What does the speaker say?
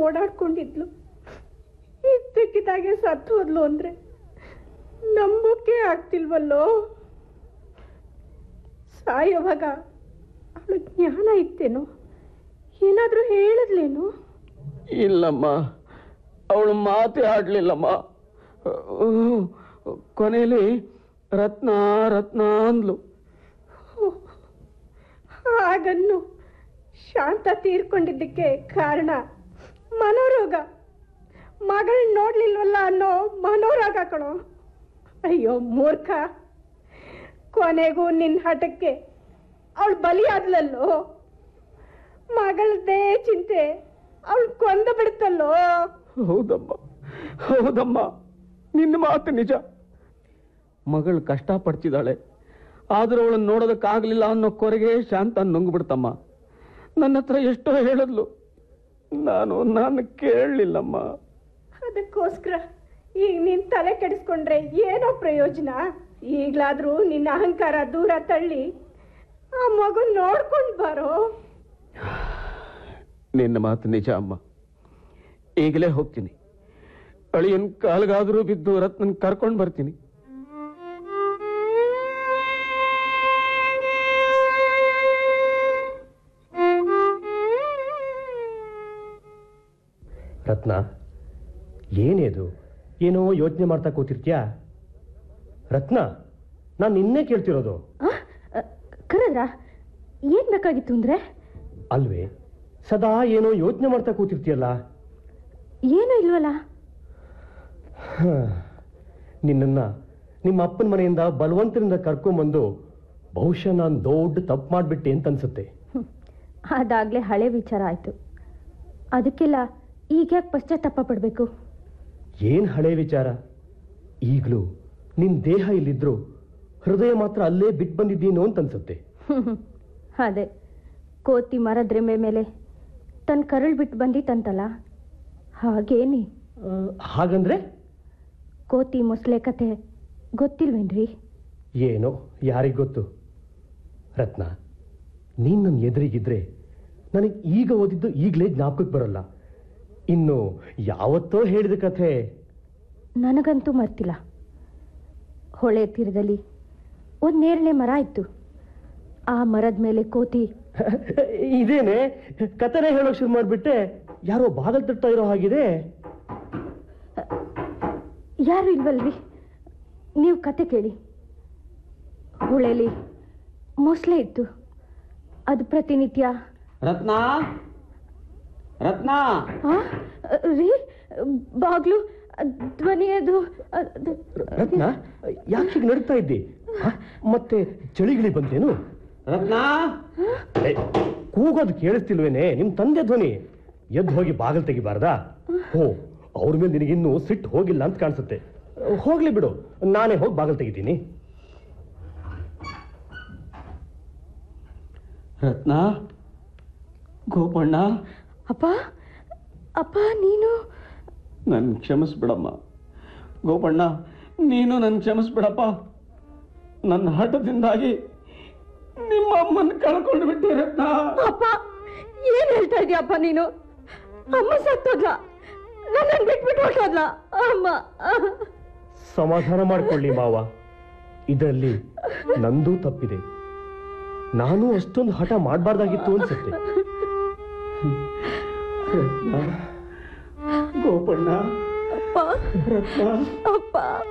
ಓಡಾಡ್ಕೊಂಡಿದ್ಲು ಇದ್ದಕ್ಕಿದ್ದಾಗೆ ಸತ್ತು ಹೋದ್ಲು ಅಂದ್ರೆ ನಂಬೋಕೆ ಆಗ್ತಿಲ್ವಲ್ಲೋ ಸಾಯೋವಾಗ ಅವಳು ಜ್ಞಾನ ಇತ್ತೇನೋ ಏನಾದರೂ ಹೇಳಿದ್ಲೇನು ಇಲ್ಲಮ್ಮ ಅವಳು ಮಾತೇ ಆಡ್ಲಿಲ್ಲಮ್ಮ ಕೊನೆಯಲ್ಲಿ ರತ್ನ ರತ್ನ ಅಂದ್ಲು ಹಾಗನ್ನು ಶಾಂತ ತೀರ್ಕೊಂಡಿದ್ದಕ್ಕೆ ಕಾರಣ ಮನೋರೋಗ ಮಗಳ್ ನೋಡ್ಲಿಲ್ವಲ್ಲ ಅನ್ನೋ ಮನೋರೋಗ ಕಣೋ ಅಯ್ಯೋ ಮೂರ್ಖ ಕೊನೆಗೂ ನಿನ್ನ ಹಠಕ್ಕೆ ಅವಳು ಬಲಿಯಾದ್ಲಲ್ಲೋ ಮಗಳದ್ದೇ ಚಿಂತೆ ಅವಳು ಕೊಂದು ಬಿಡುತ್ತಲ್ಲೋ ಹೌದಮ್ಮ ಹೌದಮ್ಮ ನಿನ್ನ ಮಾತು ನಿಜ ಮಗಳು ಕಷ್ಟಪಡ್ತಿದ್ದಾಳೆ ಆದ್ರೂ ಅವಳನ್ನು ನೋಡೋದಕ್ಕಾಗ್ಲಿಲ್ಲ ಅನ್ನೋ ಕೊರೆಗೆ ಶಾಂತ ನುಂಗ್ಬಿಡ್ತಮ್ಮ ನನ್ನ ಹತ್ರ ಎಷ್ಟೋ ಹೇಳಿದ್ಲು ನಾನು ನಾನು ಕೇಳಲಿಲ್ಲಮ್ಮ ಅದಕ್ಕೋಸ್ಕರ ಈಗ ನಿನ್ ತಲೆ ಕೆಡಿಸ್ಕೊಂಡ್ರೆ ಏನೋ ಪ್ರಯೋಜನ ಈಗ್ಲಾದ್ರೂ ನಿನ್ನ ಅಹಂಕಾರ ದೂರ ತಳ್ಳಿ ಆ ಮಗು ನೋಡ್ಕೊಂಡ್ ಬಾರೋ ನಿನ್ನ ಮಾತು ನಿಜ ಅಮ್ಮ ಈಗಲೇ ಹೋಗ್ತೀನಿ ಅಳಿಯನ್ ಕಾಲ್ಗಾದ್ರೂ ಬಿದ್ದು ರತ್ನನ್ ಕರ್ಕೊಂಡು ಬರ್ತೀನಿ ರತ್ನ ಏನೇದು ಏನೋ ಯೋಚನೆ ಮಾಡ್ತಾ ಕೂತಿರ್ತೀಯಾ ರತ್ನ ನಾನು ನಿನ್ನೆ ಕೇಳ್ತಿರೋದು ಕರದ್ರ ಏನ್ ಬೇಕಾಗಿತ್ತು ಅಂದ್ರೆ ಅಲ್ವೇ ಸದಾ ಏನೋ ಯೋಚನೆ ಮಾಡ್ತಾ ಕೂತಿರ್ತೀಯಲ್ಲ ಏನೂ ಇಲ್ವಲ್ಲ ನಿನ್ನನ್ನ ನಿಮ್ಮ ಅಪ್ಪನ ಮನೆಯಿಂದ ಬಲವಂತರಿಂದ ಕರ್ಕೊಂಬಂದು ಬಹುಶಃ ನಾನು ದೊಡ್ಡ ತಪ್ಪು ಮಾಡಿಬಿಟ್ಟೆ ಅಂತ ಅನ್ಸುತ್ತೆ ಅದಾಗ್ಲೇ ಹಳೆ ವಿಚಾರ ಆಯ್ತು ಅದಕ್ಕೆಲ್ಲ ಈಗ ಯಾಕೆ ಪಶ್ಚಾತ್ತಾಪ ಪಡ್ಬೇಕು ಏನ್ ಹಳೆ ವಿಚಾರ ಈಗಲೂ ನಿನ್ ದೇಹ ಇಲ್ಲಿದ್ರು ಹೃದಯ ಮಾತ್ರ ಅಲ್ಲೇ ಬಿಟ್ಟು ಬಂದಿದ್ದೀನೋ ಅಂತ ಅನ್ಸುತ್ತೆ ಅದೇ ಕೋತಿ ಮರದ ರೆಂಬೆ ಮೇಲೆ ತನ್ನ ಕರಳು ಬಿಟ್ಟು ಬಂದಿತ್ತಂತಲ್ಲ ಹಾಗೇನಿ ಆ, ಹಾಗಂದ್ರೆ ಕೋತಿ ಮೊಸಳೆ ಕತೆ ಗೊತ್ತಿಲ್ವೇನ್ರಿ ಏನೋ ಯಾರಿಗ್ ಗೊತ್ತು ರತ್ನ ನೀನ್ ನನ್ನ ಎದುರಿಗಿದ್ರೆ ನನಗೆ ಈಗ ಓದಿದ್ದು ಈಗಲೇ ಜ್ಞಾಪಕಕ್ಕೆ ಬರಲ್ಲ ಇನ್ನು ಯಾವತ್ತೋ ಹೇಳಿದ ಕಥೆ ನನಗಂತೂ ಮರ್ತಿಲ್ಲ ಹೊಳೆ ತೀರದಲ್ಲಿ ಒಂದು ನೇರಳೆ ಮರ ಇತ್ತು ಆ ಮರದ ಮೇಲೆ ಕೋತಿ ಇದೇನೆ ಕಥೆನೇ ಹೇಳೋಕ್ ಶುರು ಮಾಡ್ಬಿಟ್ಟೆ ಯಾರೋ ಬಾಗಲ್ ತಟ್ತಾ ಇರೋ ಹಾಗಿದೆ ಯಾರು ಇಲ್ವಲ್ರಿ ನೀವು ಕತೆ ಕೇಳಿ ಹೊಳೆಲಿ ಮೊಸಳೆ ಇತ್ತು ಅದು ಪ್ರತಿನಿತ್ಯ ರತ್ನ ರತ್ನ ಆ, ರೀ ಬಾಗ್ಲು ಧ್ವನಿ ಅದು ಅದು- ರತ್ನ ಯಾಕೆ ಹೀಗೆ ನಡೀತಾ ಇದ್ದಿ ಹ? ಮತ್ತೆ ಚಳಿಗಿಳಿ ಬಂತೇನು ರತ್ನ ಏ, ಕೂಗೋದು ಕೇಳಿಸ್ತಿಲ್ವೇನೆ ನಿಮ್ ತಂದೆ ಧ್ವನಿ ಎದ್ದು ಹೋಗಿ ಬಾಗಿಲು ತೆಗಿಬಾರ್ದಾ ಹೋ ಅವ್ರ ಮೇಲೆ ನಿನಗಿನ್ನೂ ಸಿಟ್ಟು ಹೋಗಿಲ್ಲ ಅಂತ ಕಾಣಿಸುತ್ತೆ ಹೋಗ್ಲಿ ಬಿಡು ನಾನೇ ಹೋಗಿ ಬಾಗಿಲು ತೆಗಿತೀನಿ ರತ್ನ ಗೋಪಣ್ಣ ಅಪ್ಪ ಅಪ್ಪ ನೀನು ನನ್ ಕ್ಷಮಿಸ್ಬಿಡಮ್ಮ ಗೋಪಣ್ಣ ನೀನು ನನ್ ಕ್ಷಮಿಸ್ಬಿಡಪ್ಪ ನನ್ನ ಹಠದಿಂದಾಗಿ ನಿಮ್ಮ ಅಮ್ಮನ ಕಳ್ಕೊಂಡು ಬಿಟ್ಟೆ ರತ್ನ ಅಪ್ಪ ಏನ್ ಹೇಳ್ತಾ ಇದೀಯಪ್ಪ ನೀನು ಅಮ್ಮ ಸತ್ತೋದ್ಲ ನನ್ನನ್ನು ಬಿಟ್ಬಿಟ್ಟು ಹೊರಟೋದ್ಲ ಅಮ್ಮ ಸಮಾಧಾನ ಮಾಡ್ಕೊಳ್ಳಿ ಮಾವ ಇದರಲ್ಲಿ ನಂದೂ ತಪ್ಪಿದೆ ನಾನು ಅಷ್ಟೊಂದು ಹಠ ಮಾಡಬಾರ್ದಾಗಿತ್ತು ಅನ್ಸುತ್ತೆ ಗೋಪಣ್ಣ ಅಪ್ಪ ರತ್ನ ಅಪ್ಪ